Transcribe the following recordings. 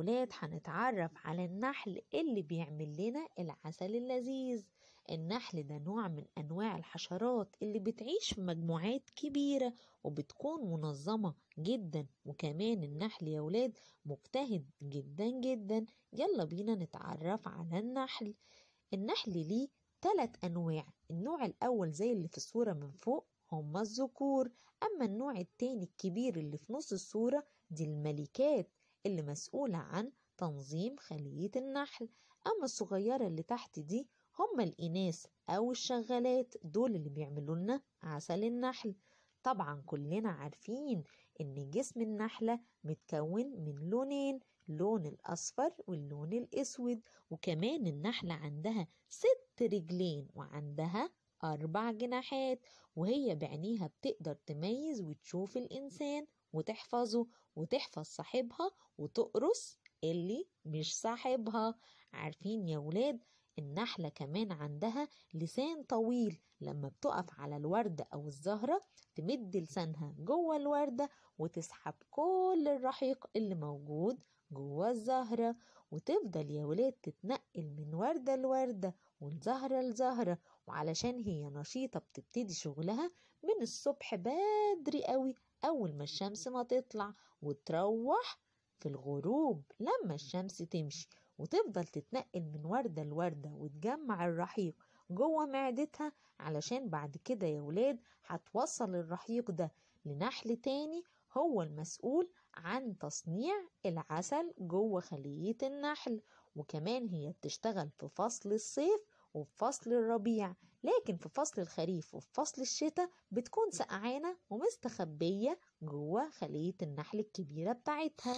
ولاد هنتعرف على النحل اللي بيعمل لنا العسل اللذيذ النحل ده نوع من أنواع الحشرات اللي بتعيش في مجموعات كبيرة وبتكون منظمة جدا وكمان النحل يا ولاد مجتهد جدا جدا يلا بينا نتعرف على النحل النحل ليه تلات أنواع النوع الأول زي اللي في الصورة من فوق هما الذكور أما النوع التاني الكبير اللي في نص الصورة دي الملكات اللي مسؤولة عن تنظيم خلية النحل أما الصغيرة اللي تحت دي هما الإناث أو الشغالات دول اللي بيعملوا لنا عسل النحل طبعا كلنا عارفين إن جسم النحلة متكون من لونين اللون الأصفر واللون الأسود وكمان النحلة عندها ست رجلين وعندها أربع جناحات وهي بعينيها بتقدر تميز وتشوف الإنسان وتحفظه وتحفظ صاحبها وتقرص اللي مش صاحبها عارفين يا ولاد النحلة كمان عندها لسان طويل لما بتقف على الوردة أو الزهرة تمد لسانها جوه الوردة وتسحب كل الرحيق اللي موجود جوه الزهرة وتفضل يا ولاد تتنقل من وردة لوردة والزهرة لزهرة وعلشان هي نشيطة بتبتدي شغلها من الصبح بدري قوي أول ما الشمس ما تطلع وتروح في الغروب لما الشمس تمشي وتفضل تتنقل من وردة لوردة وتجمع الرحيق جوه معدتها علشان بعد كده يا ولاد هتوصل الرحيق ده لنحل تاني هو المسؤول عن تصنيع العسل جوه خلية النحل وكمان هي بتشتغل في فصل الصيف وفي فصل الربيع لكن في فصل الخريف وفي فصل الشتاء بتكون سقعانة ومستخبية جوه خلية النحل الكبيرة بتاعتها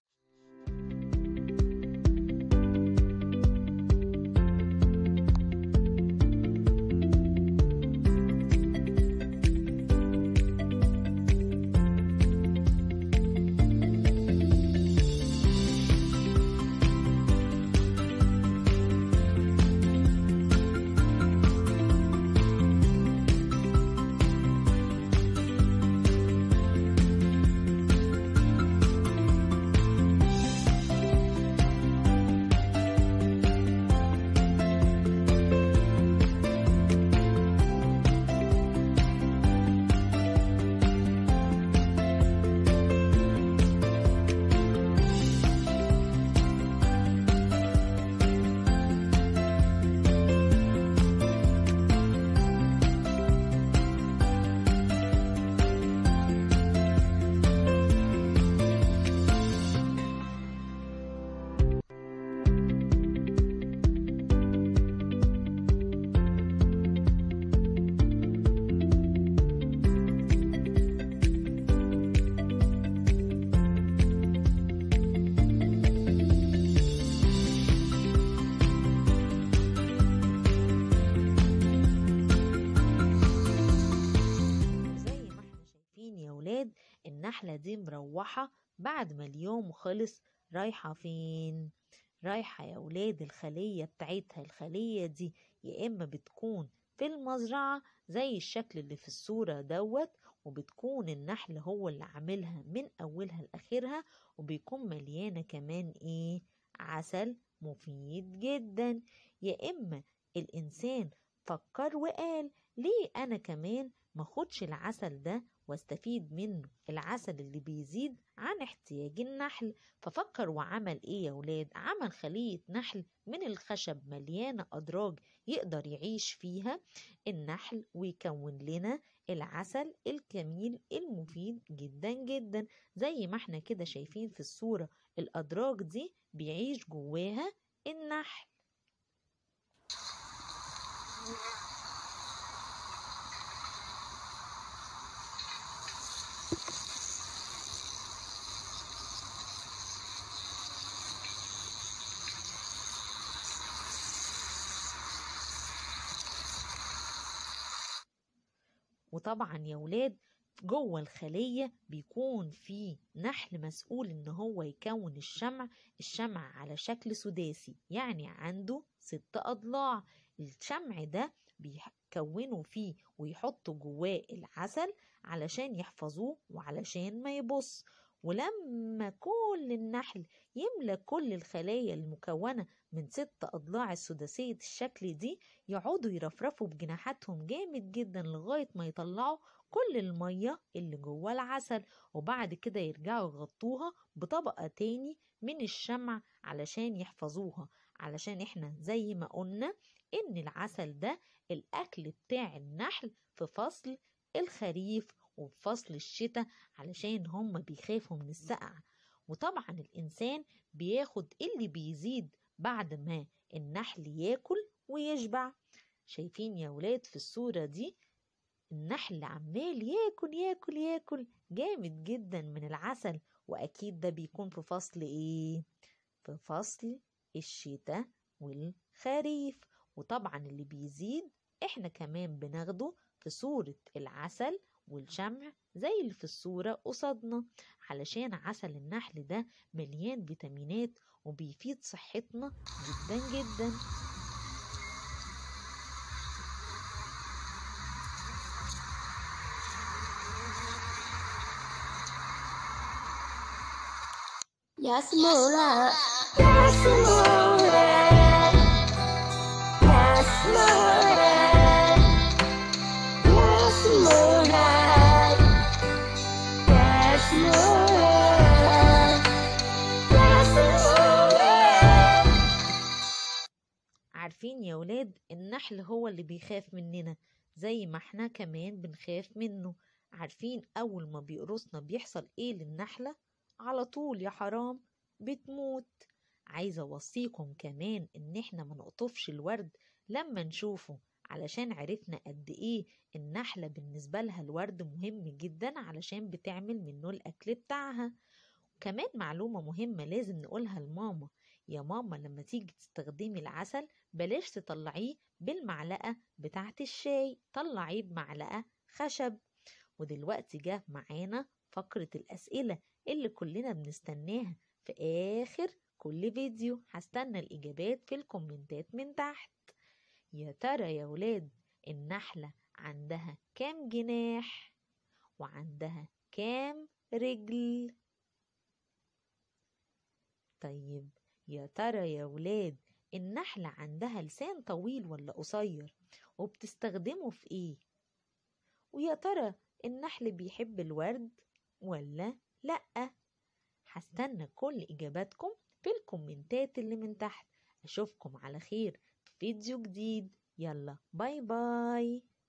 زي ما احنا شايفين يا ولاد النحلة دي مروحة بعد ما اليوم خلص رايحة فين؟ رايحة يا ولاد الخلية بتاعتها الخلية دي يا إما بتكون في المزرعة زي الشكل اللي في الصورة دوت وبتكون النحل هو اللي عاملها من أولها لآخرها وبيكون مليانة كمان إيه؟ عسل مفيد جدا يا إما الإنسان فكر وقال ليه أنا كمان ماخدش العسل ده واستفيد منه العسل اللي بيزيد عن احتياج النحل ففكر وعمل ايه يا ولاد عمل خلية نحل من الخشب مليانة أدراج يقدر يعيش فيها النحل ويكون لنا العسل الجميل المفيد جدا جدا زي ما احنا كده شايفين في الصورة الأدراج دي بيعيش جواها النحل وطبعا يا ولاد جوه الخلية بيكون في نحل مسؤول ان هو يكون الشمع الشمع على شكل سداسي يعني عنده ست اضلاع الشمع ده بيكونوا فيه ويحطوا جواه العسل علشان يحفظوه وعلشان ما يبص ولما كل النحل يملى كل الخلايا المكونة من ست أضلاع السداسية الشكل دي يقعدوا يرفرفوا بجناحاتهم جامد جدا لغاية ما يطلعوا كل المية اللي جوه العسل وبعد كده يرجعوا يغطوها بطبقة تاني من الشمع علشان يحفظوها علشان احنا زي ما قلنا ان العسل ده الاكل بتاع النحل في فصل الخريف وفي فصل الشتاء علشان هم بيخافوا من السقع وطبعا الانسان بياخد اللي بيزيد بعد ما النحل ياكل ويشبع شايفين يا ولاد في الصورة دي النحل عمال ياكل ياكل ياكل جامد جدا من العسل واكيد ده بيكون في فصل ايه في فصل الشتاء والخريف وطبعا اللي بيزيد احنا كمان بناخده في صورة العسل والشمع زي اللي في الصورة قصادنا علشان عسل النحل ده مليان فيتامينات وبيفيد صحتنا جدا جدا Yasmura, Yasmura, Yasmura, Yasmura, Yasmura, عارفين يا ولاد النحل هو اللي بيخاف مننا زي ما احنا كمان بنخاف منه عارفين اول ما بيقرصنا بيحصل ايه للنحلة على طول يا حرام بتموت عايزة اوصيكم كمان ان احنا ما نقطفش الورد لما نشوفه علشان عرفنا قد ايه النحلة بالنسبة لها الورد مهم جدا علشان بتعمل منه الاكل بتاعها كمان معلومة مهمة لازم نقولها لماما يا ماما لما تيجي تستخدمي العسل بلاش تطلعيه بالمعلقة بتاعة الشاي طلعيه بمعلقة خشب ودلوقتي جه معانا فقرة الأسئلة اللي كلنا بنستناها في آخر كل فيديو هستنى الإجابات في الكومنتات من تحت يا ترى يا ولاد النحلة عندها كام جناح وعندها كام رجل طيب يا ترى يا ولاد النحلة عندها لسان طويل ولا قصير وبتستخدمه في ايه ويا ترى النحل بيحب الورد ولا لأ هستنى كل إجاباتكم في الكومنتات اللي من تحت أشوفكم على خير في فيديو جديد يلا باي باي